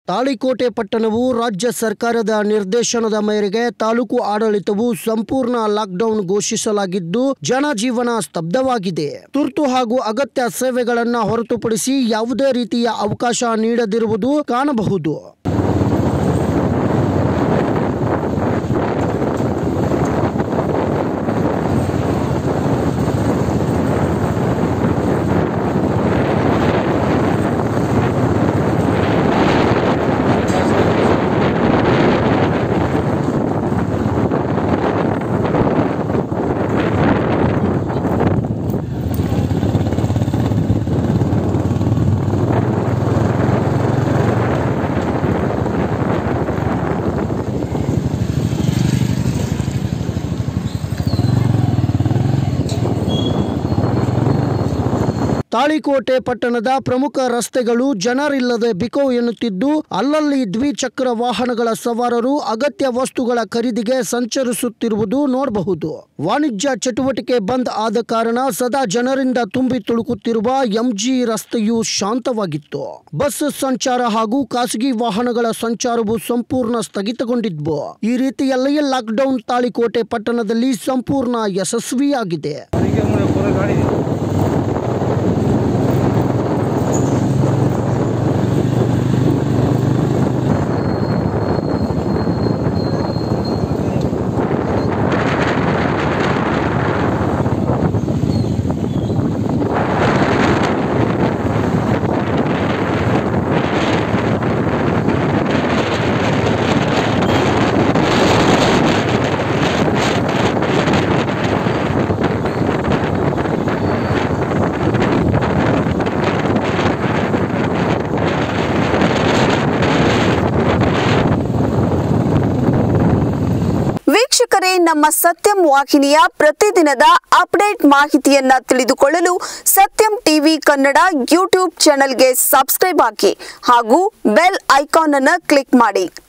ತಾಳಿಕೋಟೆ ಪಟ್ಟಣವು ರಾಜ್ಯ ಸರ್ಕಾರದ ನಿರ್ದೇಶನದ ಮೇರೆಗೆ ತಾಲೂಕು ಆಡಳಿತವು ಸಂಪೂರ್ಣ ಲಾಕ್ಡೌನ್ ಘೋಷಿಸಲಾಗಿದ್ದು ಜನಜೀವನ ಸ್ತಬ್ಧವಾಗಿದೆ ತುರ್ತು ಹಾಗೂ ಅಗತ್ಯ ಸೇವೆಗಳನ್ನ ಹೊರತುಪಡಿಸಿ ಯಾವುದೇ ರೀತಿಯ ಅವಕಾಶ ನೀಡದಿರುವುದು ಕಾಣಬಹುದು ತಾಳಿಕೋಟೆ ಪಟ್ಟಣದ ಪ್ರಮುಖ ರಸ್ತೆಗಳು ಜನರಿಲ್ಲದೆ ಬಿಕೋ ಎನ್ನುತ್ತಿದ್ದು ಅಲ್ಲಲ್ಲಿ ದ್ವಿಚಕ್ರ ವಾಹನಗಳ ಸವಾರರು ಅಗತ್ಯ ವಸ್ತುಗಳ ಖರೀದಿಗೆ ಸಂಚರಿಸುತ್ತಿರುವುದು ನೋಡಬಹುದು ವಾಣಿಜ್ಯ ಚಟುವಟಿಕೆ ಬಂದ್ ಆದ ಕಾರಣ ಸದಾ ಜನರಿಂದ ತುಂಬಿ ತುಳುಕುತ್ತಿರುವ ಎಂಜಿ ರಸ್ತೆಯು ಶಾಂತವಾಗಿತ್ತು ಬಸ್ ಸಂಚಾರ ಹಾಗೂ ಖಾಸಗಿ ವಾಹನಗಳ ಸಂಚಾರವು ಸಂಪೂರ್ಣ ಸ್ಥಗಿತಗೊಂಡಿದ್ವು ಈ ರೀತಿಯಲ್ಲಿ ಲಾಕ್ಡೌನ್ ತಾಳಿಕೋಟೆ ಪಟ್ಟಣದಲ್ಲಿ ಸಂಪೂರ್ಣ ಯಶಸ್ವಿಯಾಗಿದೆ ಅದಕ್ಕೆ ಮುಳೆ ಪೂರ ಗಾಡಿ ವೀಕ್ಷಕರೇ ನಮ್ಮ ಸತ್ಯಂ ವಾಹಿನಿಯ ಪ್ರತಿದಿನದ ಅಪ್ಡೇಟ್ ಮಾಹಿತಿಯನ್ನ ತಿಳಿದುಕೊಳ್ಳಲು ಸತ್ಯಂ ಟಿವಿ ಕನ್ನಡ ಯೂಟ್ಯೂಬ್ ಚಾನೆಲ್ಗೆ ಸಬ್ಸ್ಕ್ರೈಬ್ ಹಾಕಿ ಹಾಗೂ ಬೆಲ್ ಐಕಾನ್ ಅನ್ನು ಕ್ಲಿಕ್ ಮಾಡಿ